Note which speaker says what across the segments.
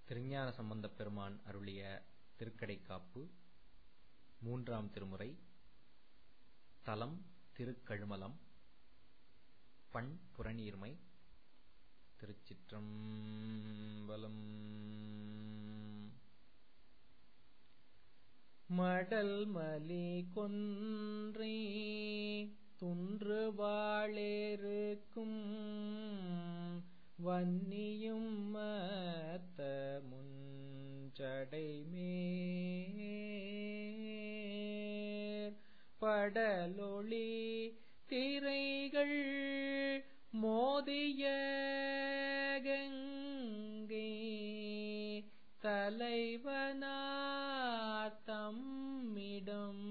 Speaker 1: திருஞான சம்பந்தப் பெருமான் அருளிய திருக்கடைக்காப்பு மூன்றாம் திருமுறை தலம் திருக்கழுமலம் பண் புறநீர்மை திருச்சிற்றம்பலம்
Speaker 2: மடல் மலி கொன்றை துன்று வாழேறுக்கும் வன்னியும் மத்த முஞ்சடைமேற் படலொளி திரைகள் மோதிய கங்கை தலைவனார் தம்மிடம்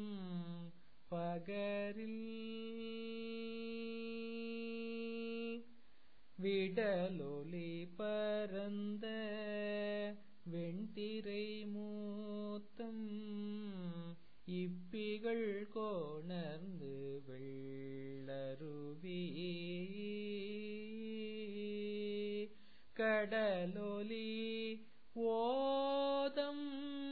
Speaker 2: பகரில் விடலொளி பரந்த வெண்திரை மூத்தம் இப்பிகள் கோணர்ந்து வெள்ளருவி கடலொலி ஓதம்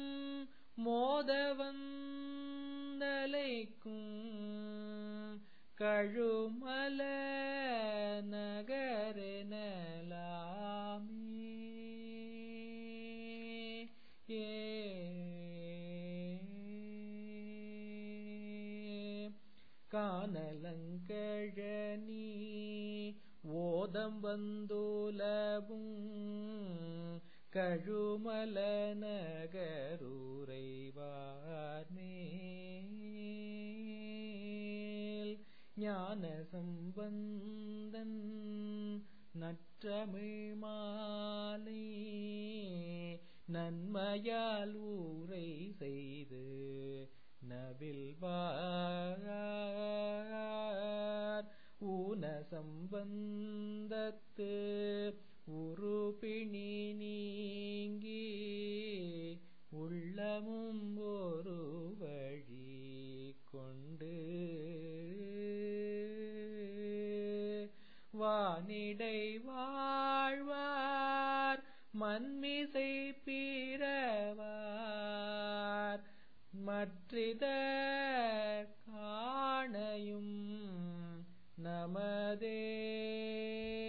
Speaker 2: மோதவந்தலைக்கும் கழுமல நகரெனலாமே கானலங்கழனி ஓதம் வந்துலவும் கழுமல நகருரைவார்மேல் ஞான சம்பந்தன் நற்றமிழ் மாலை நன்மையால் ஊரை செய்து நவில்வார் ஊன சம்பந்தத்து உருபிணி நீங்கி உள்ளமும் ஒரு வழி கொண்டு வானிடை வாழ்வார் மண்மிசை பீரவார் மற்றித காணையும் நமதே